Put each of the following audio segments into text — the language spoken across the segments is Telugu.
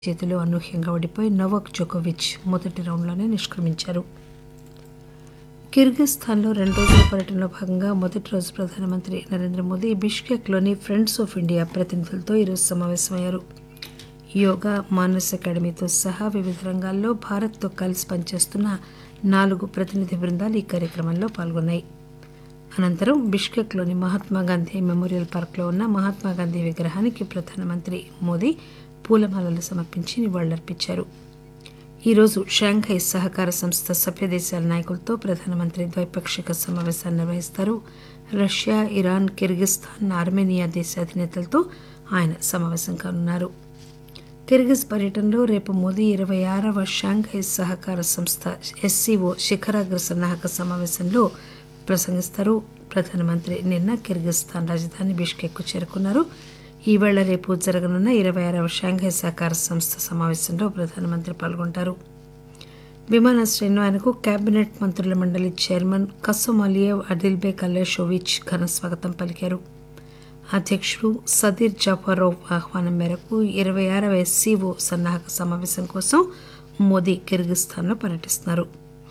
చేతిలో అనూహ్యంగా ఓడిపోయి నోవాక్ జోకోవిచ్ మొదటి రౌండ్లోనే నిష్క్రమించారు కిర్గిస్థాన్లో రెండు రోజుల పర్యటనలో భాగంగా మొదటి రోజు ప్రధానమంత్రి నరేంద్ర మోదీ బిష్కెక్లోని ఫ్రెండ్స్ ఆఫ్ ఇండియా ప్రతినిధులతో ఈరోజు సమావేశమయ్యారు యోగా మానస్ అకాడమీతో సహా వివిధ రంగాల్లో భారత్తో కలిసి పనిచేస్తున్న నాలుగు ప్రతినిధి బృందాలు ఈ కార్యక్రమంలో పాల్గొన్నాయి అనంతరం బిష్కెక్లోని మహాత్మాగాంధీ మెమోరియల్ పార్క్లో ఉన్న మహాత్మాగాంధీ విగ్రహానికి ప్రధానమంత్రి మోదీ పూలమాలలు సమర్పించి నివాళులర్పించారు ఈరోజు షాంఘై సహకార సంస్థ సభ్య దేశాల నాయకులతో ప్రధానమంత్రి ద్వైపాక్షిక సమావేశాన్ని నిర్వహిస్తారు రష్యా ఇరాన్ కిర్గిస్థాన్ ఆర్మేనియా దేశ అధినేతలతో ఆయన సమావేశం కానున్నారు కిర్గిజ్ పర్యటనలో రేపు మోదీ ఇరవై ఆరవ షాంఘై సహకార సంస్థ ఎస్సీఓ శిఖరాగ్ర సన్నాహక సమావేశంలో ప్రసంగిస్తారు ప్రధానమంత్రి నిన్న కిర్గిస్థాన్ రాజధాని బిష్కెక్ చేరుకున్నారు ఈవేళ రేపు జరగనున్న ఇరవై ఆరవ షాంఘై సహకార సంస్థ సమావేశంలో ప్రధానమంత్రి పాల్గొంటారు విమానాశ్రయంలో ఆయనకు కేబినెట్ మంత్రుల మండలి చైర్మన్ కసోమాలియేవ్ అడిల్బేక్ అల్లేషోవిచ్ ఘన స్వాగతం పలికారు అధ్యక్షుడు సదీర్ జాఫరోవ్ ఆహ్వానం మేరకు ఇరవై ఆరవ ఎస్సీఓ సన్నాహక సమావేశం కోసం మోదీ కిర్గిస్థాన్లో పర్యటిస్తున్నారు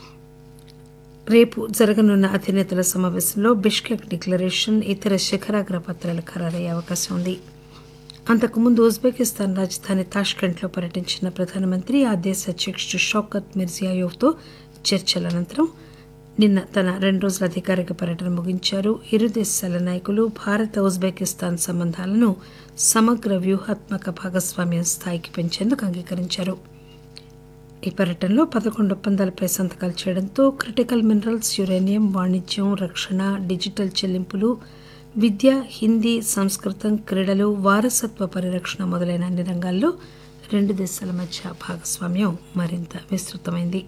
రేపు జరగనున్న అధినేతల సమావేశంలో బిష్కెక్ డిక్లరేషన్ ఇతర శిఖరాగ్ర పత్రాలు ఖరారయ్యే అవకాశం ఉంది అంతకుముందు ఉజ్బెకిస్తాన్ రాజధాని తాష్కెంట్లో పర్యటించిన ప్రధానమంత్రి ఆ దేశ అధ్యక్షుడు షౌకత్ మిర్జియాయోవ్తో చర్చల అనంతరం నిన్న తన రెండు రోజుల అధికారిక పర్యటన ముగించారు ఇరు దేశాల నాయకులు భారత ఉజ్బెకిస్తాన్ సంబంధాలను సమగ్ర వ్యూహాత్మక భాగస్వామ్యం స్థాయికి పెంచేందుకు అంగీకరించారు ఈ పర్యటనలో పదకొండు ఒప్పందాలపై సంతకాలు చేయడంతో క్రిటికల్ మినరల్స్ యురేనియం వాణిజ్యం రక్షణ డిజిటల్ చెల్లింపులు విద్య హిందీ సంస్కృతం క్రీడలు వారసత్వ పరిరక్షణ మొదలైన అన్ని రంగాల్లో రెండు దేశాల మధ్య భాగస్వామ్యం మరింత విస్తృతమైంది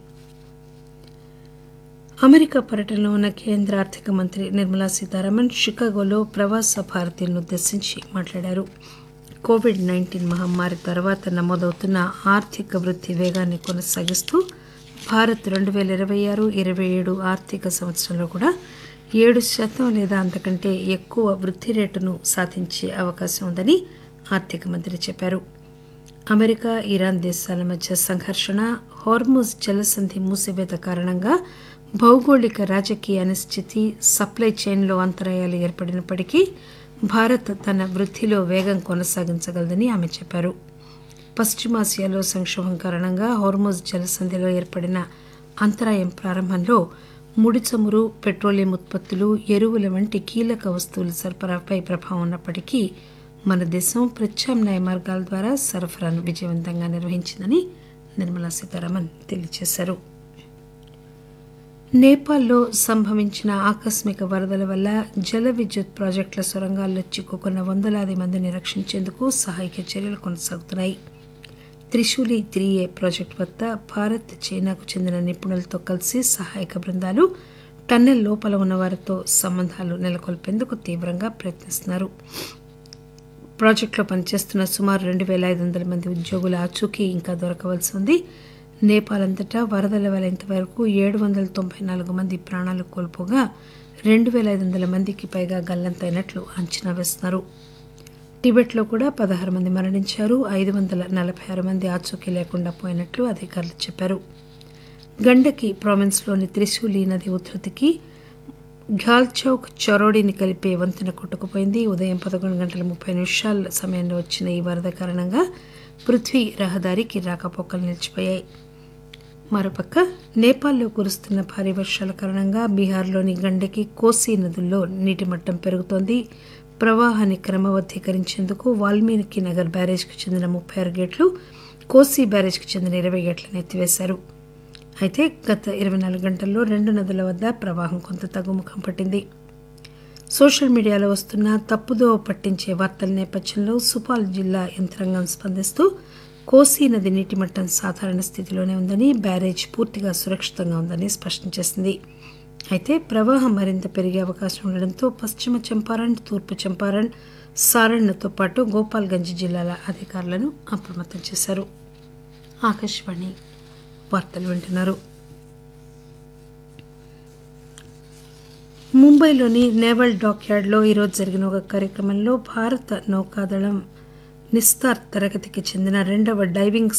అమెరికా పర్యటనలో ఉన్న కేంద్ర ఆర్థిక మంత్రి నిర్మలా సీతారామన్ షికాగోలో ప్రవాస భారతీయులను ఉద్దేశించి మాట్లాడారు కోవిడ్ నైన్టీన్ మహమ్మారి తర్వాత నమోదవుతున్న ఆర్థిక వృద్ధి వేగాన్ని కొనసాగిస్తూ భారత్ రెండు వేల ఇరవై ఆరు ఇరవై ఏడు ఆర్థిక సంవత్సరంలో కూడా ఏడు శాతం లేదా అంతకంటే ఎక్కువ వృద్ధి రేటును సాధించే అవకాశం ఉందని ఆర్థిక మంత్రి చెప్పారు అమెరికా ఇరాన్ దేశాల మధ్య సంఘర్షణ హార్మోజ్ జలసంధి మూసివేత కారణంగా భౌగోళిక రాజకీయ అనిశ్చితి సప్లై చైన్లో అంతరాయాలు ఏర్పడినప్పటికీ భారత్ తన వృద్ధిలో వేగం కొనసాగించగలదని ఆమె చెప్పారు పశ్చిమాసియాలో సంక్షోభం కారణంగా హార్మోజ్ జలసంధిలో ఏర్పడిన అంతరాయం ప్రారంభంలో ముడి చమురు పెట్రోలియం ఉత్పత్తులు ఎరువుల వంటి కీలక వస్తువుల సరఫరాపై ప్రభావం ఉన్నప్పటికీ మన దేశం ప్రత్యామ్నాయ మార్గాల ద్వారా సరఫరాను విజయవంతంగా నిర్వహించిందని నిర్మలా సీతారామన్ తెలియజేశారు నేపాల్లో సంభవించిన ఆకస్మిక వరదల వల్ల జల విద్యుత్ ప్రాజెక్టుల సొరంగాల్లో చిక్కుకున్న వందలాది మందిని రక్షించేందుకు సహాయక చర్యలు కొనసాగుతున్నాయి త్రిశూలి త్రీ ఏ ప్రాజెక్టు వద్ద భారత్ చైనాకు చెందిన నిపుణులతో కలిసి సహాయక బృందాలు టన్నెల్ లోపల ఉన్న వారితో సంబంధాలు నెలకొల్పేందుకు తీవ్రంగా ప్రయత్నిస్తున్నారు ప్రాజెక్టులో పనిచేస్తున్న సుమారు రెండు వేల ఐదు వందల మంది ఉద్యోగుల ఆచూకీ ఇంకా దొరకవలసి ఉంది నేపాల్ అంతటా వరదల వల్ల ఇంతవరకు ఏడు వందల తొంభై నాలుగు మంది ప్రాణాలు కోల్పోగా రెండు వేల ఐదు వందల మందికి పైగా గల్లంతైనట్లు అంచనా వేస్తున్నారు టిబెట్లో కూడా పదహారు మంది మరణించారు ఐదు వందల నలభై ఆరు మంది ఆచూకీ లేకుండా పోయినట్లు అధికారులు చెప్పారు గండకి ప్రావిన్స్లోని త్రిశూలి నది ఉధృతికి ఘాల్చౌక్ చొరోడిని కలిపే వంతెన కొట్టుకుపోయింది ఉదయం పదకొండు గంటల ముప్పై నిమిషాల సమయంలో వచ్చిన ఈ వరద కారణంగా పృథ్వీ రహదారికి రాకపోకలు నిలిచిపోయాయి మరోపక్క నేపాల్లో కురుస్తున్న భారీ వర్షాల కారణంగా బీహార్లోని గండకి కోసీ నదుల్లో నీటి మట్టం పెరుగుతోంది ప్రవాహాన్ని క్రమబద్దీకరించేందుకు వాల్మీకి నగర్ బ్యారేజ్కు చెందిన ముప్పై ఆరు గేట్లు కోసీ బ్యారేజ్కు చెందిన ఇరవై గేట్లను ఎత్తివేశారు అయితే గత ఇరవై నాలుగు గంటల్లో రెండు నదుల వద్ద ప్రవాహం కొంత తగ్గుముఖం పట్టింది సోషల్ మీడియాలో వస్తున్న తప్పుదో పట్టించే వార్తల నేపథ్యంలో సుపాల్ జిల్లా యంత్రాంగం స్పందిస్తూ కోసీ నది నీటి మట్టం సాధారణ స్థితిలోనే ఉందని బ్యారేజ్ పూర్తిగా సురక్షితంగా ఉందని స్పష్టం చేసింది అయితే ప్రవాహం మరింత పెరిగే అవకాశం ఉండడంతో పశ్చిమ చంపారణ్ తూర్పు చంపారణ్ సారణ్తో పాటు గోపాల్గంజ్ జిల్లాల అధికారులను అప్రమత్తం చేశారు ఆకాశవాణి వార్తలు వింటున్నారు ముంబైలోని నేవల్ డాక్యార్డ్లో ఈరోజు జరిగిన ఒక కార్యక్రమంలో భారత నౌకాదళం నిస్తార్ తరగతికి చెందిన రెండవ డైవింగ్